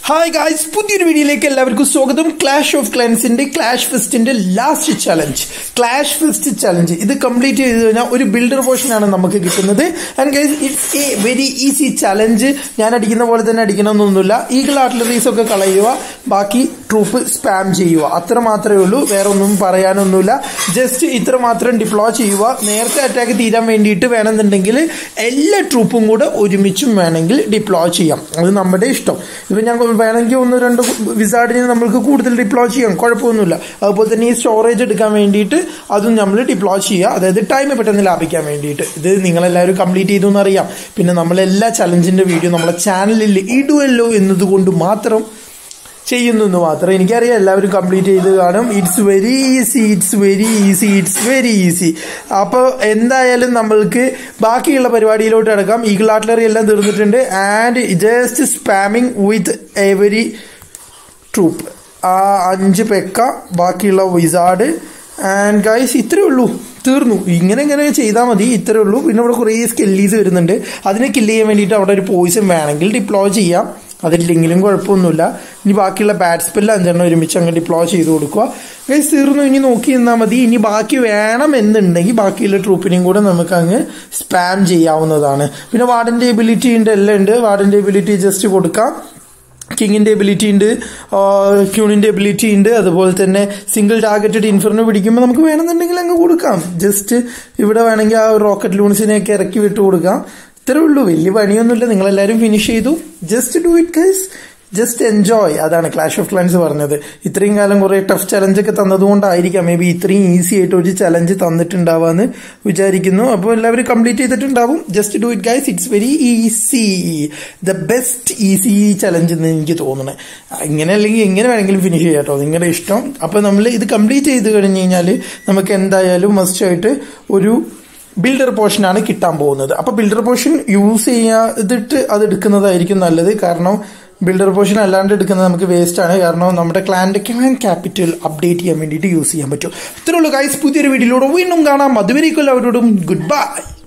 hi guys പുതിയൊരു വീഡിയോയിലേക്ക് എല്ലാവർക്കും സ്വാഗതം ക്ലാഷ് ഓഫ് ക്ലൻസിന്റെ ക്ലാഷ് ഫെസ്റ്റിന്റെ last challenge Clash fest challenge ഇത് കംപ്ലീറ്റ് ചെയ്ത് കഴിഞ്ഞാൽ ഒരു ബിൽഡർ പോർഷനാണ് നമുക്ക് കിട്ടുന്നത് and guys it's a very easy challenge ഞാൻ അടിക്കുന്ന പോലെ തന്നെ അടിക്കണമെന്നൊന്നുമില്ല ഈഗിൾ ആർട്ടിലറീസ് ഒക്കെ കളയുക ബാക്കി ട്രൂപ്പ് സ്പാം ചെയ്യുക അത്ര മാത്രമേ ഉള്ളൂ വേറെ ഒന്നും പറയാനൊന്നുമില്ല ജസ്റ്റ് ഇത്ര മാത്രം ഡിപ്ലോ ചെയ്യുക നേരത്തെ അറ്റാക്ക് തീരാൻ വേണ്ടിയിട്ട് വേണമെന്നുണ്ടെങ്കിൽ എല്ലാ ട്രൂപ്പും കൂടെ ഒരുമിച്ചും വേണമെങ്കിൽ ഡിപ്ലോ ചെയ്യാം അത് നമ്മുടെ ഇഷ്ടം ഇപ്പം ഞാൻ വേണമെങ്കിൽ ഒന്ന് രണ്ട് വിസാർഡിനെ നമ്മൾക്ക് കൂടുതൽ ഡിപ്ലോ ചെയ്യാം കുഴപ്പമൊന്നുമില്ല അതുപോലെ തന്നെ ഈ സ്റ്റോറേജ് എടുക്കാൻ വേണ്ടിയിട്ട് അതും നമ്മൾ ഡിപ്ലോ ചെയ്യുക അതായത് ടൈം പെട്ടെന്ന് ലാഭിക്കാൻ വേണ്ടിയിട്ട് ഇത് നിങ്ങളെല്ലാവരും കംപ്ലീറ്റ് ചെയ്തു എന്നറിയാം പിന്നെ നമ്മളെല്ലാ ചലഞ്ചിൻ്റെ വീഡിയോ നമ്മളെ ചാനലിൽ ഇടുമല്ലോ എന്നതുകൊണ്ട് മാത്രം ചെയ്യുന്നു എന്ന് മാത്രം എനിക്കറിയാം എല്ലാവരും കംപ്ലീറ്റ് ചെയ്ത് കാണും it's very easy it's very easy it's very easy അപ്പോൾ എന്തായാലും നമ്മൾക്ക് ബാക്കിയുള്ള പരിപാടിയിലോട്ട് അടക്കാം ഈഗിൾ ആർട്ടിലറി എല്ലാം തീർന്നിട്ടുണ്ട് and just spamming with every troop ആ അഞ്ച് പെക്ക ബാക്കിയുള്ള വിസാർഡ് ആൻഡ് ഗൈസ് ഇത്രയേ ഉള്ളൂ തീർന്നു ഇങ്ങനെ ഇങ്ങനെ ചെയ്താൽ മതി ഇത്രയേ ഉള്ളൂ പിന്നെ ഇവിടെ കുറേ സ്കെല്ലീസ് വരുന്നുണ്ട് അതിനെ കില്ല് ചെയ്യാൻ വേണ്ടിയിട്ട് അവിടെ ഒരു പോയിസൺ വേണമെങ്കിൽ ഡിപ്ലോയ് ചെയ്യാം അതില്ലെങ്കിലും കുഴപ്പമൊന്നുമില്ല ഇനി ബാക്കിയുള്ള ബാറ്റ് സ്പെല്ല് അഞ്ചെണ്ണം ഒരുമിച്ച് അങ്ങ് ഡിപ്ലോയ് ചെയ്ത് കൊടുക്കുക ഗൈസ് തീർന്നു ഇനി നോക്കി നിന്നാൽ മതി ഇനി ബാക്കി വേണം എന്നുണ്ടെങ്കിൽ ബാക്കിയുള്ള ട്രൂപ്പിനെയും കൂടെ നമുക്ക് അങ്ങ് സ്പാം ചെയ്യാവുന്നതാണ് പിന്നെ വാർഡിൻ്റെ എബിലിറ്റി ഉണ്ട് എല്ലാം ഉണ്ട് വാർഡിൻ്റെ എബിലിറ്റി ജസ്റ്റ് കൊടുക്കാം കിങ്ങിന്റെ എബിലിറ്റി ഉണ്ട് ക്യൂണിന്റെ എബിലിറ്റി ഉണ്ട് അതുപോലെ തന്നെ സിംഗിൾ ടാർഗറ്റഡ് ഇൻഫറിന് പിടിക്കുമ്പോൾ നമുക്ക് വേണമെന്നുണ്ടെങ്കിൽ അങ്ങ് കൊടുക്കാം ജസ്റ്റ് ഇവിടെ വേണമെങ്കിൽ ആ റോക്കറ്റ് ലൂൺസിനെയൊക്കെ ഇറക്കി വിട്ട് കൊടുക്കാം ഇത്രേ ഉള്ളൂ വലിയ പണിയൊന്നുമില്ല നിങ്ങളെല്ലാവരും ഫിനിഷ് ചെയ്തു just do it guys just enjoy അതാണ് ക്ലാഷ് ഓഫ് ക്ലാൻസ് പറഞ്ഞത് ഇത്രയും കാലം കുറെ ടഫ് ചലഞ്ച് ഒക്കെ തന്നതുകൊണ്ടായിരിക്കാം മേ ബി ഇത്രയും ഈസി ആയിട്ട് ഒരു ചലഞ്ച് തന്നിട്ടുണ്ടാവാന്ന് വിചാരിക്കുന്നു അപ്പോൾ എല്ലാവരും കംപ്ലീറ്റ് ചെയ്തിട്ടുണ്ടാവും just do it guys it's very easy the best easy challenge എന്ന് എനിക്ക് തോന്നുന്നത് ഇങ്ങനെ അല്ലെങ്കിൽ എങ്ങനെ വേണമെങ്കിലും ഫിനിഷ് ചെയ്യാം കേട്ടോ നിങ്ങളുടെ ഇഷ്ടം അപ്പോൾ നമ്മൾ ഇത് കംപ്ലീറ്റ് ചെയ്ത് കഴിഞ്ഞ് കഴിഞ്ഞാൽ നമുക്ക് എന്തായാലും മസ്റ്റ് ആയിട്ട് ഒരു ബിൽഡർ പോർഷനാണ് കിട്ടാൻ പോകുന്നത് അപ്പോൾ ബിൽഡർ പോർഷൻ യൂസ് ചെയ്യാതിട്ട് അത് എടുക്കുന്നതായിരിക്കും നല്ലത് കാരണം ബിൽഡർ പോർഷൻ അല്ലാണ്ട് എടുക്കുന്നത് നമുക്ക് വേസ്റ്റ് ആണ് കാരണം നമ്മുടെ ക്ലാൻ്റെ ക്ലാൻ ക്യാപിറ്റൽ അപ്ഡേറ്റ് ചെയ്യാൻ വേണ്ടിയിട്ട് യൂസ് ചെയ്യാൻ പറ്റും ഇത്രയുള്ളൂ ഗൈസ് പുതിയൊരു വീഡിയോയിലൂടെ വീണ്ടും കാണാം അതുവരേക്കും എല്ലാവരോടും ഗുഡ് ബൈ